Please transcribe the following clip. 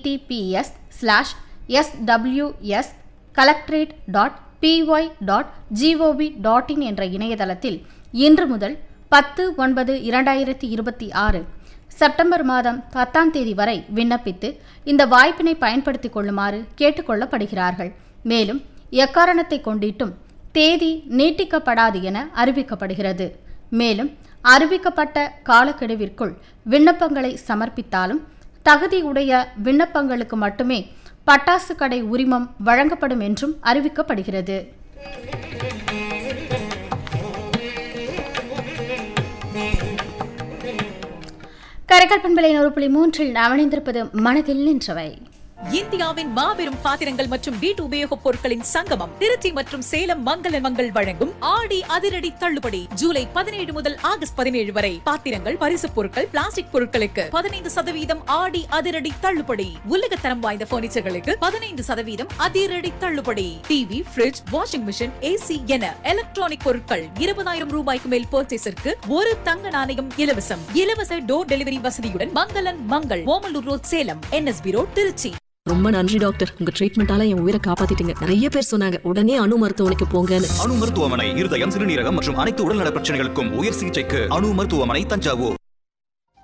https slash SWS collectorate dot PY dot GOV dot in என்ற இணையதளத்தில் இன்று முதல் பத்து ஒன்பது இரண்டாயிரத்தி இருபத்தி ஆறு செப்டம்பர் மாதம் பத்தாம் தேதி வரை விண்ணப்பித்து இந்த வாய்ப்பினை பயன்படுத்திக் கொள்ளுமாறு கேட்டுக்கொள்ளப்படுகிறார்கள் மேலும் எக்காரணத்தை கொண்டிட்டும் தேதி நீட்டிக்கப்படாது என அறிவிக்கப்படுகிறது மேலும் அறிவிக்கப்பட்ட காலக்கெடுவிற்குள் விண்ணப்பங்களை சமர்ப்பித்தாலும் தகுதியுடைய விண்ணப்பங்களுக்கு மட்டுமே பட்டாசு கடை உரிமம் வழங்கப்படும் என்றும் அறிவிக்கப்படுகிறது கரைக்கல் பண்பலை நூறு புள்ளி மூன்றில் நாம் இணைந்திருப்பது மனதில் நின்றவை இந்தியாவின் மாபெரும் பாத்திரங்கள் மற்றும் வீட்டு உபயோகப் பொருட்களின் சங்கமம் திருச்சி மற்றும் சேலம் மங்கள மங்கள் வழங்கும் ஆடி அதிரடி தள்ளுபடி ஜூலை பதினேழு முதல் ஆகஸ்ட் பதினேழு வரை பாத்திரங்கள் பரிசுப் பொருட்கள் பிளாஸ்டிக் பொருட்களுக்கு பதினைந்து சதவீதம் ஆடி அதிரடி தள்ளுபடி உலகத்தரம் வாய்ந்த பர்னிச்சர்களுக்கு பதினைந்து சதவீதம் அதிரடி தள்ளுபடி TV fridge washing machine AC என எலக்ட்ரானிக் பொருட்கள் இருபதாயிரம் ரூபாய்க்கு மேல் பர்ச்சேஸிற்கு ஒரு தங்க நாணயம் இலவசம் இலவச டோர் டெலிவரி வசதியுடன் மங்களன் Mangal Omalur road Salem NSB road Tiruchi ரொம்ப நன்றி டாக்டர் உங்க ட்ரீட்மெண்டால என் உயிரை காப்பாத்திட்டீங்க நிறைய பேர் சொன்னாங்க உடனே அணு மருத்துவமனைக்கு போங்கன்னு அணு மருத்துவமனை இருதயம் சிறுநீரகம் மற்றும் அனைத்து உடல்நல பிரச்சனைகளுக்கும் உயர் சிகிச்சைக்கு அணு மருத்துவமனை தஞ்சாவூர்